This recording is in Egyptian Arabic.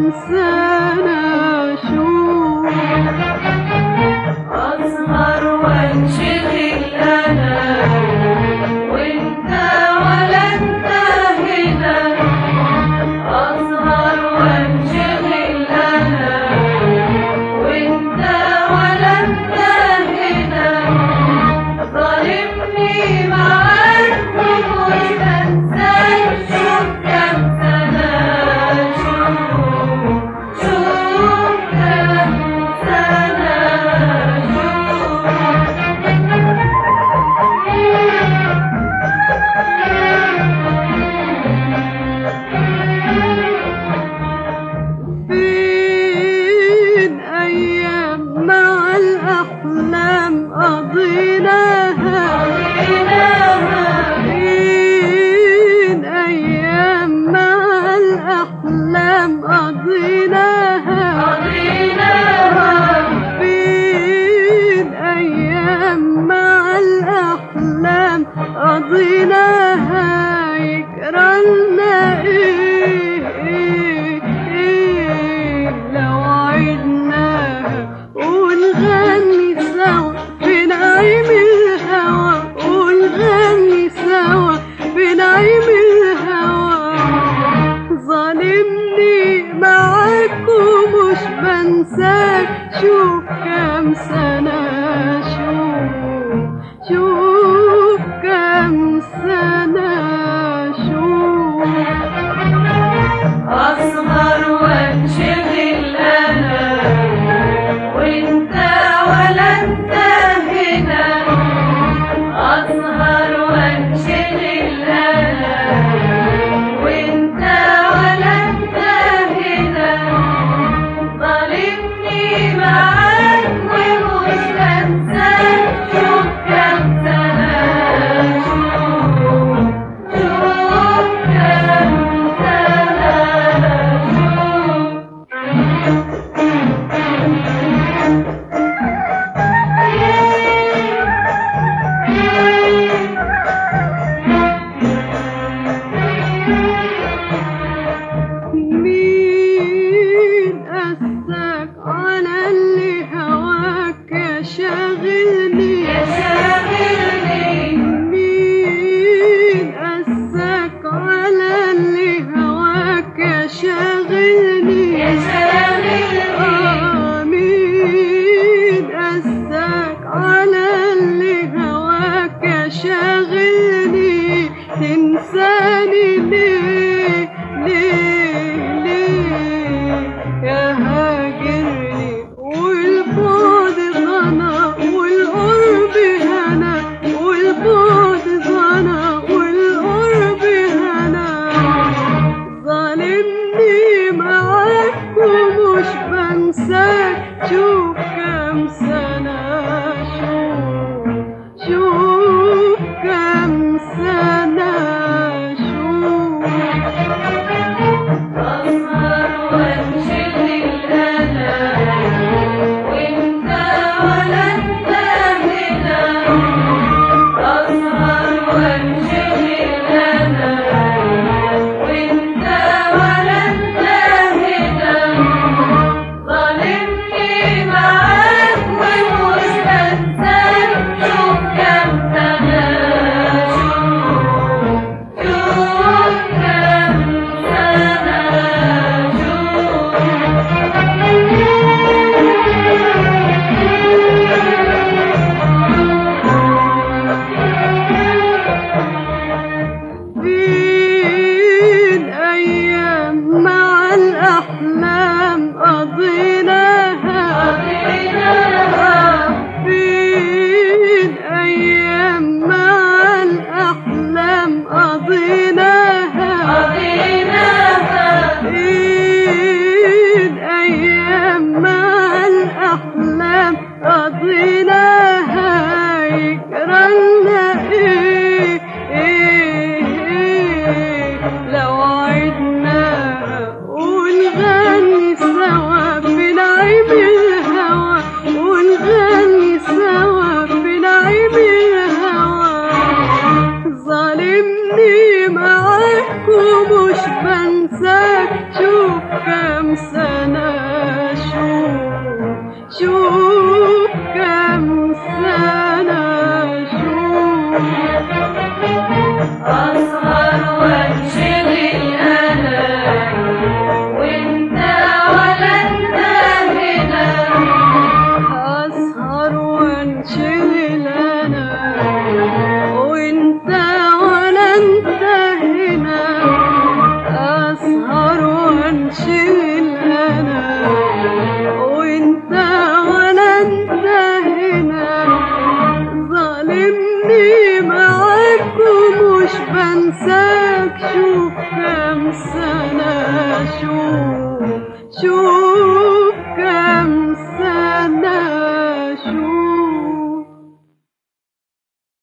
كام سنة شوف أسهر وانشغل أنا وأنت ولا أنت هنا أسهر وانشغل أنا وأنت ولا أنت هنا ظالمني معاك ومش بنساك شوف كام سنة شوف شوف كام سنة شوف فين أيام مع الأحلام قضيناها فين أيام مع الأحلام قضيناها فين أيام مع الأحلام قضيناها يكرهنا إيه إيه إيه لو عدناها ونغني سوا في نعيم الهوى ونغني سوا في نعيم الهوى ظالمني معاك ومش بنساك شوف كام سنة شوف شوف كام سنة شوف أسهر وانشغل أنا وأنت ولا أنت هنا أسهر وانشغل أنا وأنت ولا أنت هنا ظالمني معاك ومش بنساك شوف كام سنة شوف شوف كام سنة شوف مين أساك على اللي هواك يا شاغلني يا شاغلني مين أساك على اللي هواك يا شاغلني يا شاغلني آه مين أساك على اللي هواك يا شاغلني تنساني ليه ليه ليه يا هاجرني والبعد ظنا والقرب هنا والبعد ظنا والقرب هنا ظالمني معاك ومش بنساك شوف كام سنة شوف شوف كام سنة شوف أسهر وانشغل أنا وأنت ولا أنت هنا أسهر وانشغل أنا وأنت ولا أنت هنا ظالمني معاك ومش بنساك شوف كام سنة شوف شوف كام سنة فين أيام مع الأحلام قضيناها فين أيام مع الأحلام قضيناها فين أيام مع الأحلام قضيناها يكرهنا إيه إيه إيه لو عدناها ونغني سوا في سنة شوف شوف كم سنة شوف أسهر وانشغل أنا وأنت ولا أنت هنا أسهر وانشغل أنا وأنت ولا أنت هنا أسهر وانشغل أنا وأنت ولا أنت هنا ظالمني معاك ومش بنساك شوف كم سنة شوف